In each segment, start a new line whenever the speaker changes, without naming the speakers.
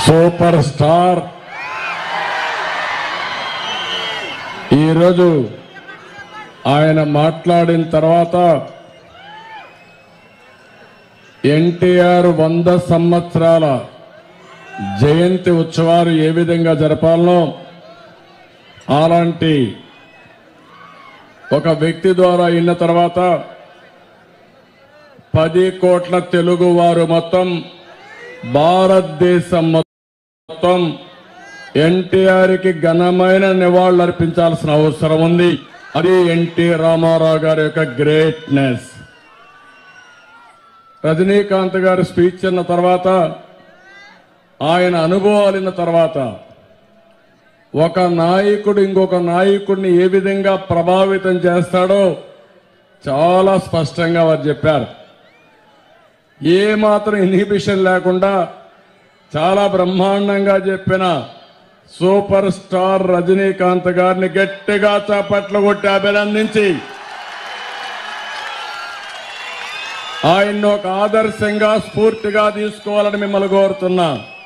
super star ఈరోజు ఆయన మాట్లాడిన తర్వాత ఎన్టీఆర్ వంద సంవత్సరాల జయంతి ఉత్సవాలు ఏ విధంగా జరపాలనో అలాంటి ఒక వ్యక్తి ద్వారా అయిన తర్వాత పది కోట్ల తెలుగు వారు మొత్తం భారతదేశం మొత్తం ఎన్టీఆర్ కి ఘనమైన నివాళులు అర్పించాల్సిన అవసరం ఉంది అది ఎన్టీ రామారావు గారి యొక్క గ్రేట్నెస్ రజనీకాంత్ గారి స్పీచ్ అన్న తర్వాత ఆయన అనుభవాలు విన్న తర్వాత ఒక నాయకుడు ఇంకొక నాయకుడిని ఏ విధంగా ప్రభావితం చేస్తాడో చాలా స్పష్టంగా వారు చెప్పారు ఏ మాత్రం ఇన్హిబిషన్ లేకుండా చాలా బ్రహ్మాండంగా చెప్పిన సూపర్ స్టార్ రజనీకాంత్ గారిని గట్టిగా చప్పట్లు కొట్టి అభినందించి ఆయన్ని ఒక ఆదర్శంగా స్ఫూర్తిగా తీసుకోవాలని మిమ్మల్ని కోరుతున్నా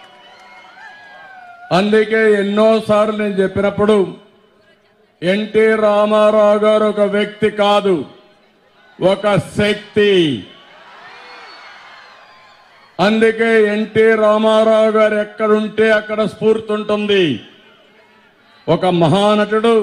అందుకే ఎన్నోసార్లు నేను చెప్పినప్పుడు ఎన్టీ రామారావు గారు ఒక వ్యక్తి కాదు ఒక శక్తి అందుకే ఎన్టీ రామారావు గారు ఎక్కడుంటే అక్కడ స్ఫూర్తి ఉంటుంది ఒక మహానటుడు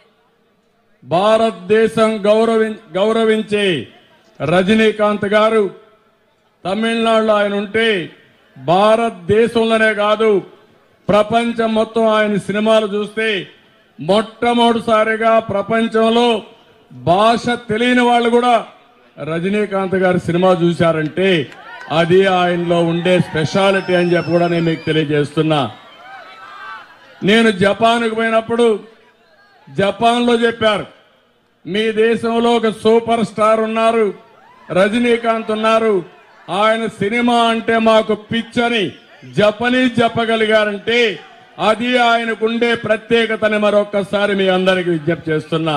భారతదేశం గౌరవి గౌరవించే రజనీకాంత్ గారు తమిళనాడులో ఆయన ఉంటే భారతదేశంలోనే కాదు ప్రపంచం మొత్తం ఆయన సినిమాలు చూస్తే మొట్టమొదటిసారిగా ప్రపంచంలో భాష తెలియని వాళ్ళు కూడా రజనీకాంత్ గారి సినిమా చూశారంటే అది ఆయనలో ఉండే స్పెషాలిటీ అని చెప్పి కూడా నేను మీకు తెలియజేస్తున్నా నేను జపాన్కు పోయినప్పుడు జపాన్లో చెప్పారు మీ దేశంలో ఒక సూపర్ స్టార్ ఉన్నారు రజనీకాంత్ ఉన్నారు ఆయన సినిమా అంటే మాకు పిచ్చని జపనీస్ చెప్పగలిగారంటే అది ఆయనకుండే ప్రత్యేకతని మరొక్కసారి మీ అందరికి విజ్ఞప్తి చేస్తున్నా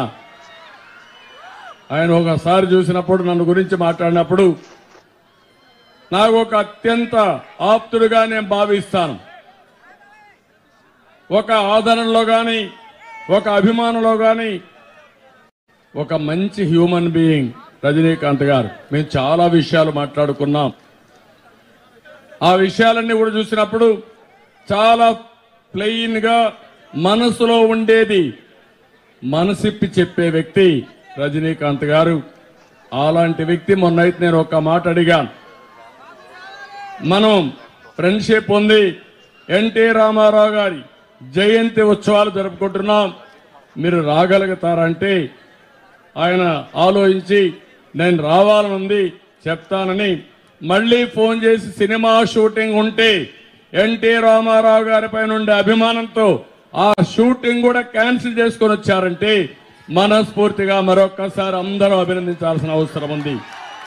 ఆయన ఒకసారి చూసినప్పుడు నన్ను గురించి మాట్లాడినప్పుడు నాకు ఒక అత్యంత ఆప్తుడుగా నేను భావిస్తాను ఒక ఆదరణలో గాని ఒక అభిమానంలో గాని ఒక మంచి హ్యూమన్ బీయింగ్ రజనీకాంత్ గారు మేము చాలా విషయాలు మాట్లాడుకున్నాం ఆ విషయాలన్నీ కూడా చూసినప్పుడు చాలా ప్లెయిన్ గా మనసులో ఉండేది మనసిప్పి చెప్పే వ్యక్తి రజనీకాంత్ గారు అలాంటి వ్యక్తి మొన్నైతే నేను ఒక మాట అడిగాను మనం ఫ్రెండ్షిప్ ఉంది ఎన్టీ రామారావు గారి జయంతి ఉత్సవాలు జరుపుకుంటున్నాం మీరు రాగలుగుతారంటే ఆయన ఆలోచించి నేను రావాలనుంది చెప్తానని మళ్ళీ ఫోన్ చేసి సినిమా షూటింగ్ ఉంటే ఎన్టీ రామారావు గారి పైన ఉండే అభిమానంతో ఆ షూటింగ్ కూడా క్యాన్సిల్ చేసుకొని వచ్చారంటే మనస్ఫూర్తిగా మరొక్కసారి అందరూ అభినందించాల్సిన అవసరం ఉంది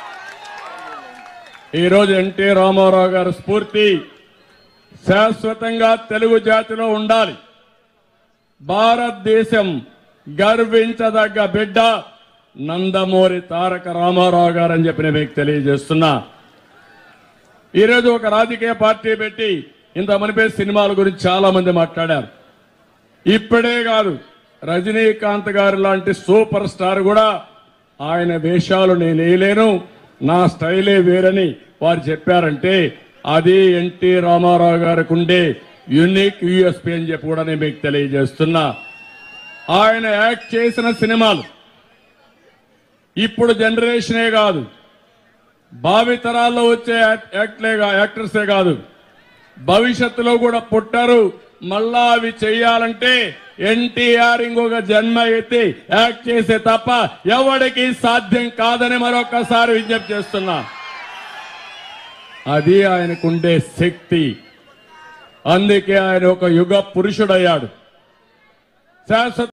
ఈరోజు ఎన్టీ రామారావు గారి స్ఫూర్తి శాశ్వతంగా తెలుగు జాతిలో ఉండాలి భారతదేశం గర్వించదగ్గ బిడ్డ నందమూరి తారక రామారావు గారు అని చెప్పి నేను మీకు తెలియజేస్తున్నా ఈరోజు ఒక రాజకీయ పార్టీ పెట్టి ఇంత మనిపే సినిమాల గురించి చాలా మంది మాట్లాడారు ఇప్పుడే కాదు రజనీకాంత్ గారు లాంటి సూపర్ స్టార్ కూడా ఆయన వేషాలు నేను వేయలేను నా స్టైలే వేరని వారు చెప్పారంటే అది ఎన్టీ రామారావు గారికి ఉండే యునిక్ యూఎస్పీ అని చెప్పి కూడా నేను మీకు తెలియజేస్తున్నా ఆయన యాక్ట్ చేసిన సినిమాలు ఇప్పుడు జనరేషనే కాదు భావితరాల్లో వచ్చే యాక్- యాక్ట్లే కా- యాక్టర్సే కాదు భవిష్యత్తులో కూడా పుట్టారు మళ్ళా అవి చెయ్యాలంటే ఎన్టీఆర్ ఇంకొక జన్మ ఎత్తి యాక్ట్ చేసే తప్ప ఎవడికి సాధ్యం కాదని మరొకసారి విజ్ఞప్తి చేస్తున్నా అది ఆయనకుండే శక్తి అందుకే ఆయన ఒక యుగ పురుషుడయ్యాడు శాశ్వత